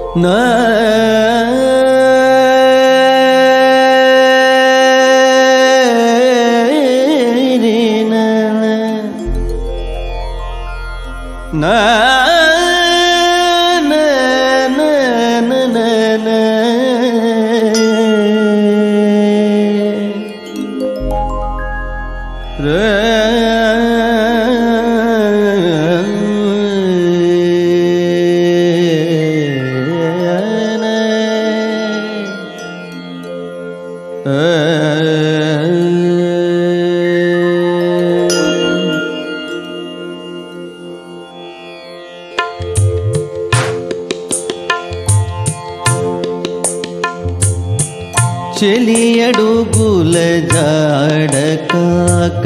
చెలియడుగుల జాడ కాక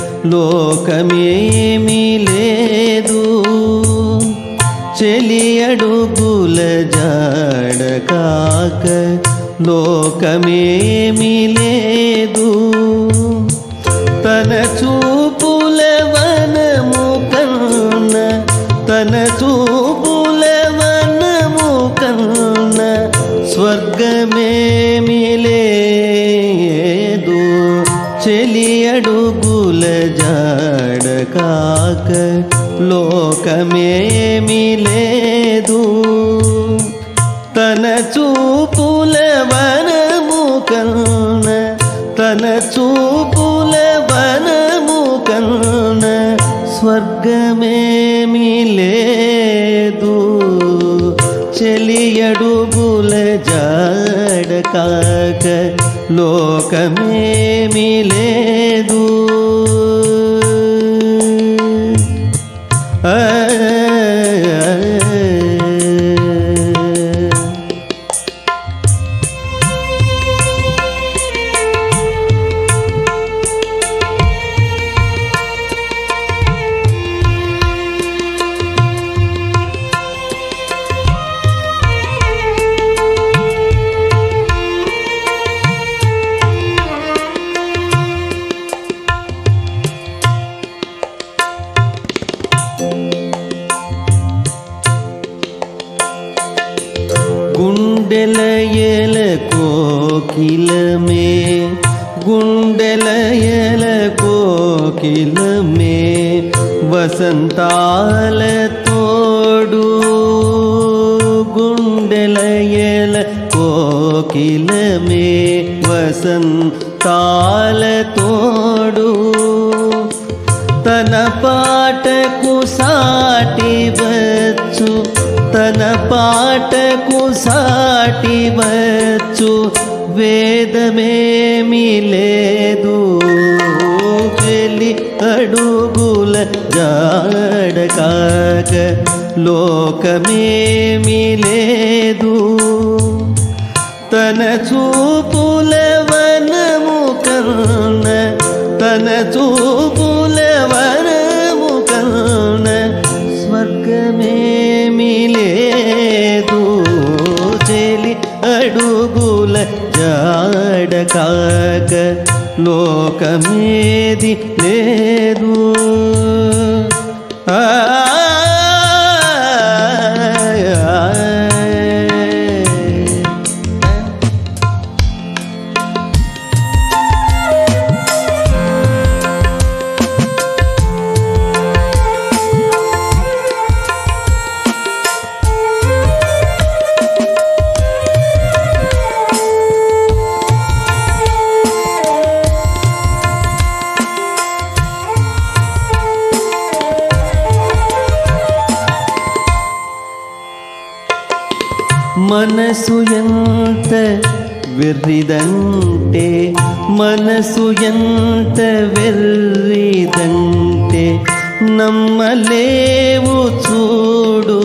లోకమేమీ లేదు చెలియడుగుల జాడ కాక లోకమేమీ లేదు తన చూపుల వనము కన్న తన చూపుల వనము కన్న స్వర్గమేమి లేదు చెలియడుగుల జాడ కాక లోకమేమి లేదు తన చూపుల వనము కన్న తన చూపుల వనము కన్న స్వర్గమేమి లేదు చెలియడుగుల జాడ కాక లోకమేమి లేదు ఆ గుండెల ఎల కోకిలమే గుండెల ఎల కోకిలమే వసంతాల తోడు గుండెల ఎల కోకిలమే వసంతాల తోడు తన పాటకు సాటి వచ్చు తన పాటకు సాటి వచ్చు వేదమేమి లేదు చెలి అడుగుల జాడ కాక లోకమేమి లేదు తన చూపుల వనము కన్న తన చూపుల వనము కన్న స్వర్గమేమి లేదు చెలి అడుగుల జాడ కాక లోకమేది లేదు ఆ మనసు ఎంత వెర్రిదంటే మనసు ఎంత వెర్రిదంటే నమ్మలేవు చూడు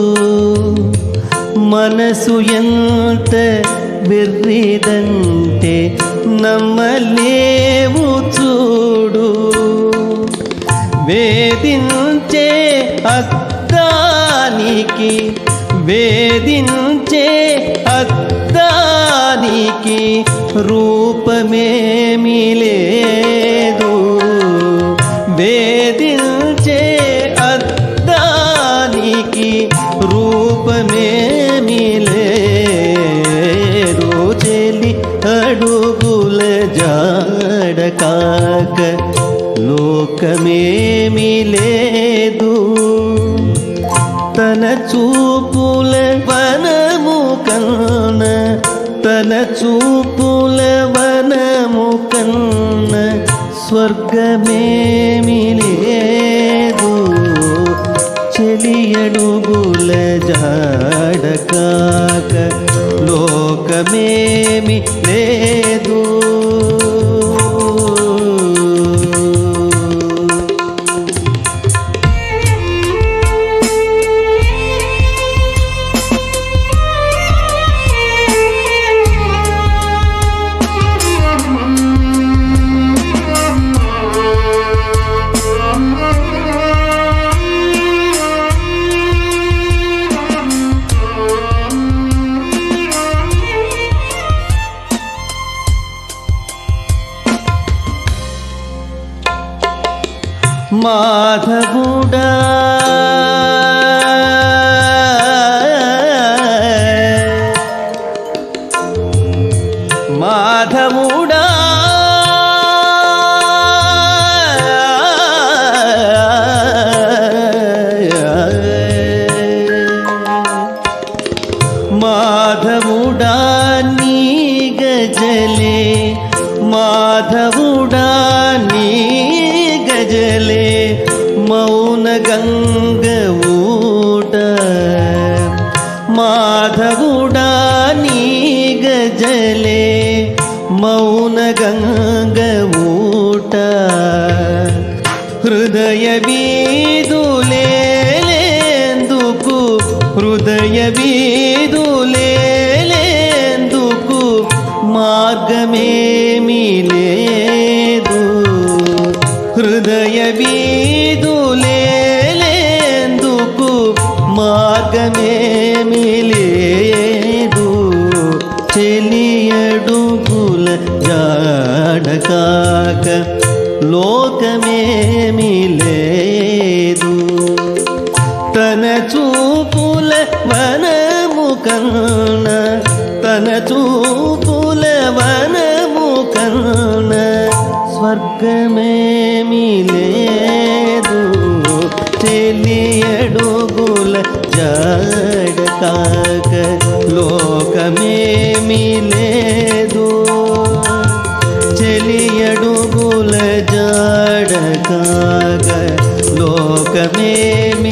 మనసు ఎంత వెర్రిదంటే నమ్మలేవు చూడు వేధించే అద్దానికి వేధించే అద్దానికి రూపమేమి లేదు వేధించే అద్దానికి రూపమేమి లేదు స్వర్గమేమి లేదు తన చూపుల వనము కన్న తన చూపుల వనము కన్న స్వర్గమేమి లేదు చెలియడుగుల జాడ కాక లోకమేమి లేదు మాధవుడా మాధవుడా మాధవుడా నీ గజలే మాధవుడా నీ గజలే మౌన గంగ ఊట మాధవుడా నీ గజలే మౌన గంగ ఊట హృదయ వీదులేందుకు హృదయ వీదులేందుకు మార్గమేమీ లేదు హృదయ వీదులేందుకు మార్గమేమీ లేదు చెలియడుగుల జాడ కాక లోకమేమీ లేదు తన చూపుల వనము కన్న తన చూపుల వనము కన్న స్వర్గమేమి లేదు తెలియడుగుల జాడ కాక లోకమేమి లేదు చెలియడుగుల జాడ కాక లోకమేమి